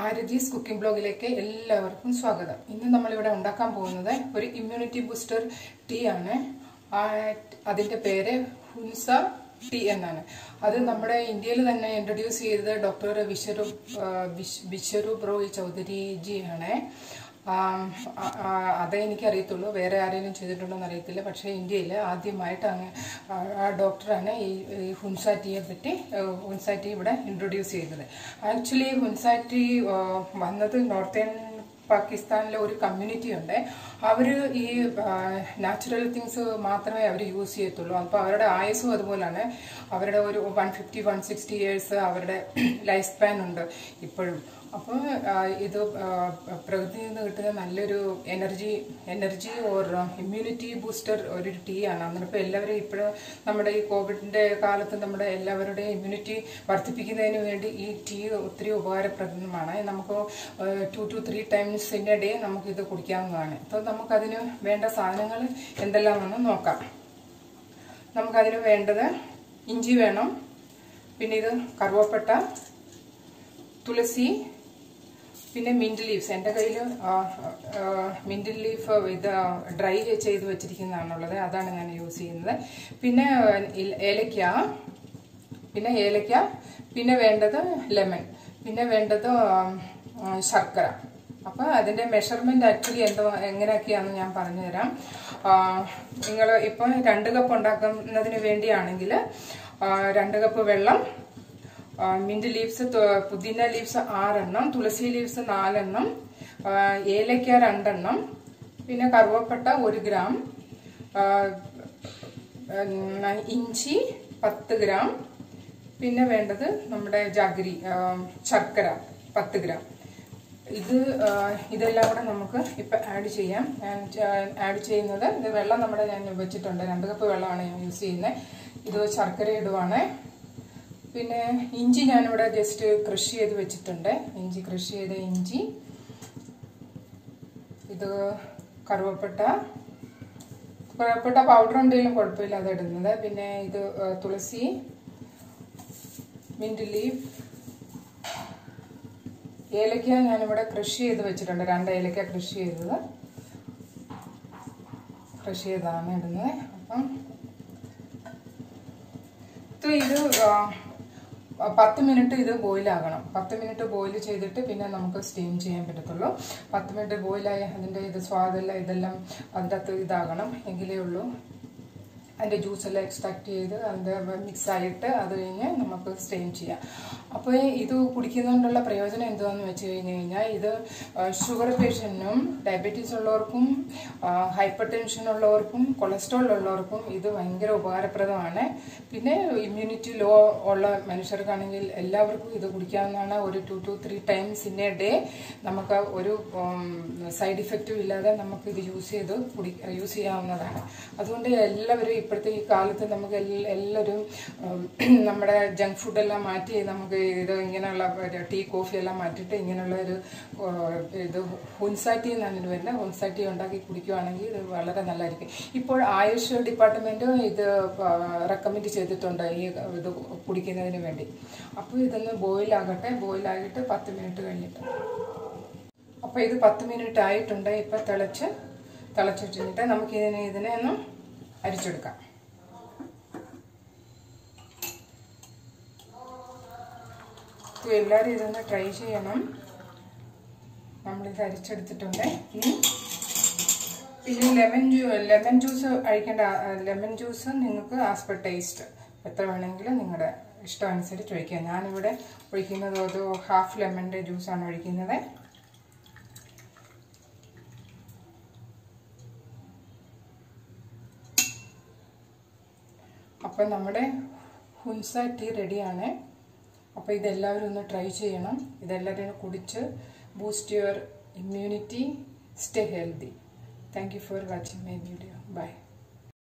ആരതീസ് cooking ബ്ലോഗിലേക്ക് എല്ലാവർക്കും സ്വാഗതം ഇന്ന് നമ്മളിവിടെ ഉണ്ടാക്കാൻ പോകുന്നത് ഒരു ഇമ്മ്യൂണിറ്റി ബൂസ്റ്റർ ടീ ആണ് ആ, അതിന്റെ പേര് ഹുൻസ ടീ എന്നാണ് അത് നമ്മുടെ ഇന്ത്യയിൽ തന്നെ ഇൻട്രൊഡ്യൂസ് ചെയ്തത് ഡോക്ടർ വിശ്വരൂ വിശ്വരൂപ് റോയ് ചൗധരി ജി ആണ് ആം, ആ- ആ- അതേ എനിക്ക് അറിയത്തുള്ളൂ വേറെ ആരെങ്കിലും ചെയ്തിട്ടുണ്ടോ എന്ന് അറിയത്തില്ല പക്ഷേ ഇന്ത്യയിൽ ആദ്യമായിട്ട് അങ്ങ് ആ- ആ ഡോക്ടറാണ് ഈ ഈ ഹുൻസാറ്റിയെ പറ്റി ഏഹ്, ഹുൻസാറ്റി ഇവിടെ ഇൻട്രൊഡ്യൂസ് ചെയ്തത് ആക്ച്വലി ഹുൻസാറ്റി ഏഹ്, വന്നത് നോർത്തേൺ പാകിസ്ഥാനിലെ ഒരു കമ്മ്യൂണിറ്റി ഉണ്ട് അവർ ഈ നാച്ചുറൽ തിങ്സ് മാത്രമേ അവർ യൂസ് ചെയ്യത്തുള്ളൂ അപ്പോൾ അവരുടെ ആയുസ്സും അതുപോലാണ് അവരുടെ ഒരു one fifty one sixty years അവരുടെ ലൈഫ് സ്പാൻ ഉണ്ട് ഇപ്പോഴും അപ്പോൾ ഇത് ആ, പ്രകൃതിയിൽ നിന്ന് കിട്ടുന്ന നല്ലൊരു energy energy or immunity booster ഒരു ടീ ആണ് അന്നേരം ഇപ്പോൾ എല്ലാവരും ഇപ്പോഴും നമ്മുടെ ഈ കോവിഡിന്റെ കാലത്ത് നമ്മുടെ എല്ലാവരുടെയും ഇമ്മ്യൂണിറ്റി വർദ്ധിപ്പിക്കുന്നതിന് വേണ്ടി ഈ ടീ ഒത്തിരി ഉപകാരപ്രദമാണ് നമുക്ക് two two three times in a day നമുക്കിത് കുടിക്കാവുന്നതാണ് അപ്പോൾ നമുക്കതിന് വേണ്ട സാധനങ്ങൾ എന്തെല്ലാമെന്ന് നോക്കാം നമുക്കതിന് വേണ്ടത് ഇഞ്ചി വേണം പിന്നെ ഇത് കറുവപ്പട്ട തുളസി പിന്നെ മിന്റ് ലീവ്സ് എൻ്റെ കയ്യിൽ മിന്റ് ലീഫ് ഇത് ഡ്രൈ ചെയ്ത് വെച്ചിരിക്കുന്നതാണുള്ളത് അതാണ് ഞാൻ യൂസ് ചെയ്യുന്നത് പിന്നെ ഇല- ഏലക്ക പിന്നെ ഏലക്ക പിന്നെ വേണ്ടത് ലെമൺ പിന്നെ വേണ്ടത് ആ, ശർക്കര അപ്പോൾ അതിൻ്റെ മെഷർമെൻറ്റ് ആക്ച്വലി എന്തോ എങ്ങനെയൊക്കെയാണെന്ന് ഞാൻ പറഞ്ഞുതരാം നിങ്ങൾ ഇപ്പോൾ രണ്ട് കപ്പ് ഉണ്ടാക്കുന്നതിന് വേണ്ടിയാണെങ്കിൽ ആ, രണ്ട് കപ്പ് വെള്ളം ആ, മിന്റ് ലീവ്സ് തു- പുതിന ലീവ്സ് ആറെണ്ണം തുളസി ലീവ്സ് നാലെണ്ണം ആ, ഏലക്ക രണ്ടെണ്ണം പിന്നെ കറുവപ്പട്ട ഒരു ഗ്രാം ആ, ഉം, ഇഞ്ചി പത്ത് ഗ്രാം പിന്നെ വേണ്ടത് നമ്മുടെ ജാഗരി ആ, ശർക്കര പത്ത് ഗ്രാം ഇത് ആ, ഇതെല്ലാം കൂടെ നമുക്ക് ഇപ്പം ആഡ് ചെയ്യാം ഞാൻ ആഡ് ചെയ്യുന്നത് ഇത് വെള്ളം നമ്മുടെ ഞാൻ വെച്ചിട്ടുണ്ട് രണ്ട് കപ്പ് വെള്ളമാണ് ഞാൻ യൂസ് ചെയ്യുന്നത് ഇത് ശർക്കര ഇടുവാണ് പിന്നെ ഇഞ്ചി ഞാനിവിടെ ജസ്റ്റ് കൃഷി ചെയ്ത് വെച്ചിട്ടുണ്ട് ഇഞ്ചി കൃഷി ചെയ്ത ഇഞ്ചി ഇത് കറുവപ്പട്ട കറുവപ്പട്ട പൗഡർ എന്തെങ്കിലും കുഴപ്പമില്ല അത് ഇടുന്നത് പിന്നെ ഇത് ആ, തുളസി മിന്റ് ലീഫ് ഏലക്ക ഞാനിവിടെ കൃഷി ചെയ്ത് വെച്ചിട്ടുണ്ട് രണ്ട് ഏലക്ക കൃഷി ചെയ്തത് കൃഷി ചെയ്താണ് ഇടുന്നത് അപ്പം ഇത് ഇത് ആ, പത്ത് മിനിറ്റ് ഇത് ബോയിൽ ആകണം പത്ത് മിനിറ്റ് ബോയിൽ ചെയ്തിട്ട് പിന്നെ നമുക്ക് സ്റ്റീം ചെയ്യാൻ പറ്റത്തുള്ളൂ പത്ത് മിനിറ്റ് ബോയിലായി അതിൻ്റെ ഇത് സ്വാദെല്ലാം ഇതെല്ലാം അതിൻ്റെ അകത്ത് ഇതാകണം എങ്കിലേ ഉള്ളൂ അതിൻ്റെ ജ്യൂസെല്ലാം എക്സ്ട്രാക്ട് ചെയ്ത് അതിൻ്റെ മിക്സ് ആയിട്ട് അത് കഴിഞ്ഞ് നമുക്ക് സ്റ്റെയിൻ ചെയ്യാം അപ്പോൾ ഇത് കുടിക്കുന്നതുകൊണ്ടുള്ള പ്രയോജനം എന്താണെന്ന് വെച്ച് കഴിഞ്ഞ് കഴിഞ്ഞാൽ ഇത് ഷുഗർ പേഷ്യൻറ്റിനും ഡയബറ്റീസ് ഉള്ളവർക്കും ഹൈപ്പർ ടെൻഷൻ ഉള്ളവർക്കും കൊളസ്ട്രോൾ ഉള്ളവർക്കും ഇത് ഭയങ്കര ഉപകാരപ്രദമാണ് പിന്നെ ഇമ്മ്യൂണിറ്റി ലോ ഉള്ള മനുഷ്യർക്കാണെങ്കിൽ എല്ലാവർക്കും ഇത് കുടിക്കാവുന്നതാണ് ഒരു two two three times in a day നമുക്ക് ഒരു സൈഡ് ഇഫക്റ്റും ഇല്ലാതെ നമുക്ക് ഇത് യൂസ് ചെയ്ത് കുടി യൂസ് ചെയ്യാവുന്നതാണ് അതുകൊണ്ട് എല്ലാവരും ഇപ്പോഴത്തെ ഈ കാലത്ത് നമുക്ക് എല്ല- എല്ലാവരും ഉം, നമ്മുടെ ജങ്ക് ഫുഡെല്ലാം മാറ്റി നമുക്ക് ഇത് ഇങ്ങനെയുള്ള ഒരു ടീ കോഫി എല്ലാം മാറ്റിയിട്ട് ഇങ്ങനെയുള്ള ഒരു ഏഹ്, ഇത് ഹുൻസാറ്റി എന്നാണ് ഇത് വരുന്നത് ഹുൻസാറ്റി ഉണ്ടാക്കി കുടിക്കുവാണെങ്കിൽ ഇത് വളരെ നല്ലതായിരിക്കും ഇപ്പോൾ ആയുഷ് ഡിപ്പാർട്ട്മെന്റ് ഇത് റെക്കമെൻഡ് ചെയ്തിട്ടുണ്ട് ഈ ഇത് കുടിക്കുന്നതിന് വേണ്ടി അപ്പോൾ ഇതൊന്ന് ബോയിൽ ആകട്ടെ ബോയിൽ ആയിട്ട് പത്ത് മിനിറ്റ് കഴിഞ്ഞിട്ട് അപ്പോൾ ഇത് പത്ത് മിനിറ്റ് ആയിട്ടുണ്ട് ഇപ്പം തിളച്ച് തിളച്ചിട്ടിട്ട് നമുക്ക് ഇതിനെ ഇതിനെ ഒന്ന് അരിച്ചെടുക്കാം അപ്പോൾ എല്ലാവരും ഇതൊന്ന് ട്രൈ ചെയ്യണം നമ്മളിത് അരിച്ചെടുത്തിട്ടുണ്ട് ഇനി പിന്നെ ലെമൺ ജ്യൂ ലെമൺ ജ്യൂസ് അഴിക്കേണ്ട ലെമൺ ജ്യൂസ് നിങ്ങൾക്ക് ആസ് പെർ ടേസ്റ്റ് എത്ര വേണമെങ്കിലും നിങ്ങളുടെ ഇഷ്ടം അനുസരിച്ച് ഒഴിക്കുക ഞാനിവിടെ ഒഴിക്കുന്നത് ഒരു ഹാഫ് ലെമണിൻ്റെ ജ്യൂസാണ് ഒഴിക്കുന്നത് അപ്പം നമ്മുടെ ഹുൻസ ടീ റെഡിയാണ് അപ്പോൾ ഇതെല്ലാവരും ഒന്ന് ട്രൈ ചെയ്യണം ഇതെല്ലാവരും കുടിച്ച് boost your immunity stay healthy thank you for watching my video by